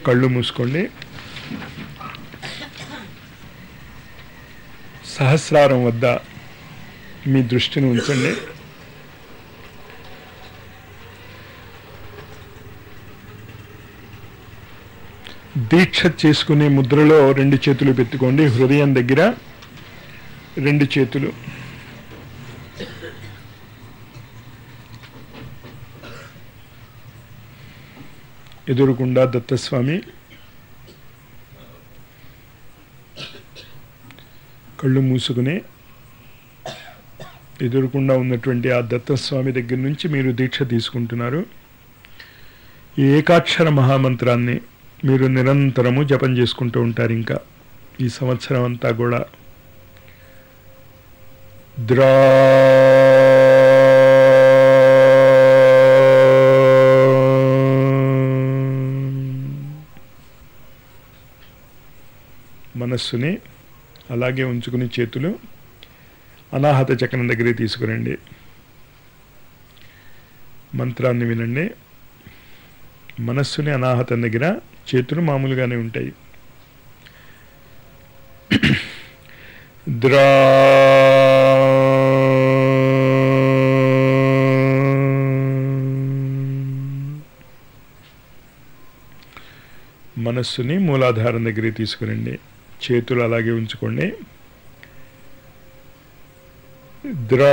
కళ్ళు మూసుకోండి సహస్రారం వద్ద మీ దృష్టిని ఉంచండి దీక్ష చేసుకునే ముద్రలో రెండు చేతులు పెట్టుకోండి హృదయం దగ్గర రెండు చేతులు ఎదురుకుండా దత్తస్వామి కళ్ళు మూసుకుని ఎదురుకుండా ఉన్నటువంటి ఆ దత్తస్వామి దగ్గర నుంచి మీరు దీక్ష తీసుకుంటున్నారు ఈ ఏకాక్షర మహామంత్రాన్ని మీరు నిరంతరము జపం చేసుకుంటూ ఉంటారు ఇంకా ఈ సంవత్సరం అంతా కూడా ద్రా మనస్సుని అలాగే ఉంచుకుని చేతులు అనాహత చక్రం దగ్గరికి తీసుకురండి మంత్రాన్ని వినండి మనస్సుని అనాహతం దగ్గర చేతులు మామూలుగానే ఉంటాయి ద్రా మనస్సుని మూలాధారం దగ్గరికి తీసుకురండి చేతులు అలాగే ఉంచుకోండి ద్రా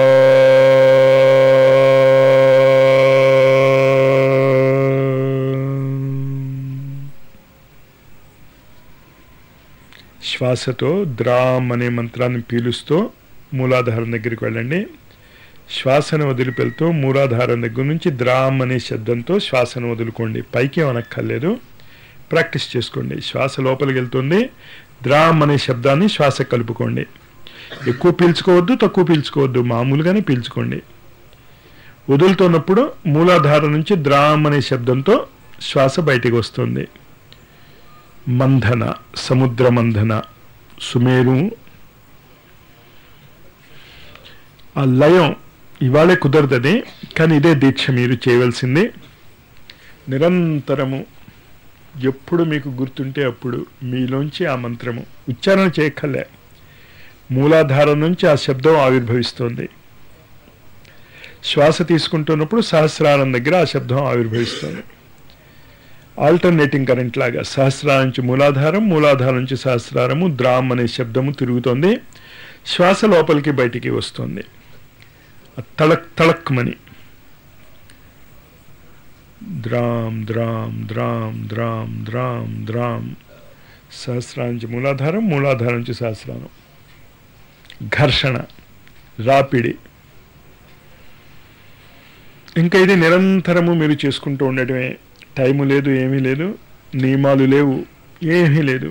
శ్వాసతో ద్రామ్ అనే మంత్రాన్ని పీలుస్తూ మూలాధారం దగ్గరికి వెళ్ళండి శ్వాసను వదిలిపెళ్తూ మూలాధారం దగ్గర నుంచి ద్రామ్ అనే శబ్దంతో శ్వాసను వదులుకోండి పైకి అనక్కర్లేదు ప్రాక్టీస్ చేసుకోండి శ్వాస లోపలికి వెళ్తుంది ద్రామ్ అనే శబ్దాన్ని శ్వాస కలుపుకోండి ఎక్కువ పీల్చుకోవద్దు తక్కువ పీల్చుకోవద్దు మామూలుగానే పీల్చుకోండి వదులుతున్నప్పుడు మూలాధారం నుంచి ద్రామ్ అనే శబ్దంతో శ్వాస బయటికి వస్తుంది మంధన సముద్ర మంధన సుమేరు ఆ లయం ఇవాళే కుదరదది కానీ ఇదే దీక్ష మీరు చేయవలసింది నిరంతరము ఎప్పుడు మీకు గుర్తుంటే అప్పుడు మీలోంచి ఆ మంత్రము ఉచ్చారణ చేయక్కర్లే మూలాధారం నుంచి ఆ శబ్దం ఆవిర్భవిస్తుంది శ్వాస తీసుకుంటున్నప్పుడు సహస్రారం దగ్గర ఆ శబ్దం ఆవిర్భవిస్తుంది ఆల్టర్నేటింగ్ కరెంట్ లాగా సహస్రారం నుంచి మూలాధారం మూలాధారం నుంచి సహస్రారము ద్రామ్ అనే శబ్దము తిరుగుతోంది శ్వాస లోపలికి బయటికి వస్తుంది తళక్ తళక్మని ద్రామ్ ద్రామ్ ద్రామ్ ద్రామ్ ద్రామ్ ద్రామ్ సహస్రారం నుంచి మూలాధారం మూలాధారం నుంచి సహస్రారం ఘర్షణ రాపిడి ఇంకా ఇది నిరంతరము మీరు చేసుకుంటూ ఉండటమే టైము లేదు ఏమీ లేదు నియమాలు లేవు ఏమీ లేదు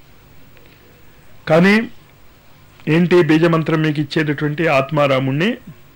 కానీ ఏంటి బీజమంత్రం మీకు ఇచ్చేటటువంటి ఆత్మారాముణ్ణి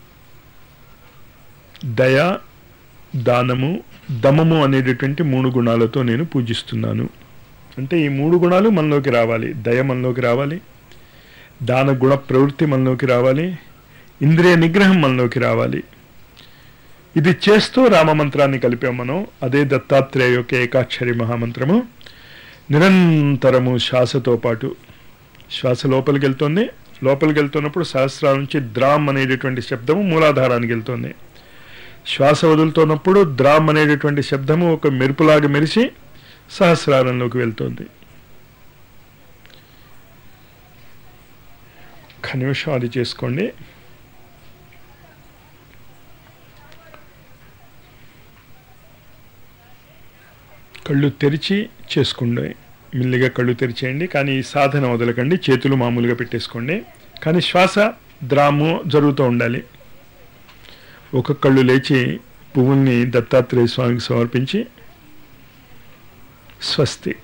దయ దానము దమము అనేటటువంటి మూడు గుణాలతో నేను పూజిస్తున్నాను అంటే ఈ మూడు గుణాలు మనలోకి రావాలి దయ మనలోకి రావాలి దాన గుణ ప్రవృత్తి మనలోకి రావాలి ఇంద్రియ నిగ్రహం మనలోకి రావాలి ఇది చేస్తూ రామమంత్రాన్ని కలిపాం మనం అదే దత్తాత్రేయ యొక్క ఏకాక్షరి మహామంత్రము నిరంతరము శ్వాసతో పాటు శ్వాస లోపలికి వెళ్తుంది లోపలికి వెళ్తున్నప్పుడు సహస్రాల నుంచి ద్రామ్ అనేటటువంటి శబ్దము మూలాధారానికి వెళ్తుంది శ్వాస వదులుతున్నప్పుడు ద్రామ్ అనేటటువంటి శబ్దము ఒక మెరుపులాగా మెరిసి సహస్రారంలోకి వెళ్తుంది ఒక్క నిమిషం అది చేసుకోండి కళ్ళు తెరిచి చేసుకోండి మెల్లిగా కళ్ళు తెరిచేయండి కానీ ఈ సాధన వదలకండి చేతులు మామూలుగా పెట్టేసుకోండి కానీ శ్వాస ద్రాము జరుగుతూ ఉండాలి ఒక కళ్ళు లేచి పువ్వుల్ని దత్తాత్రేయ స్వామికి సమర్పించి స్వస్తి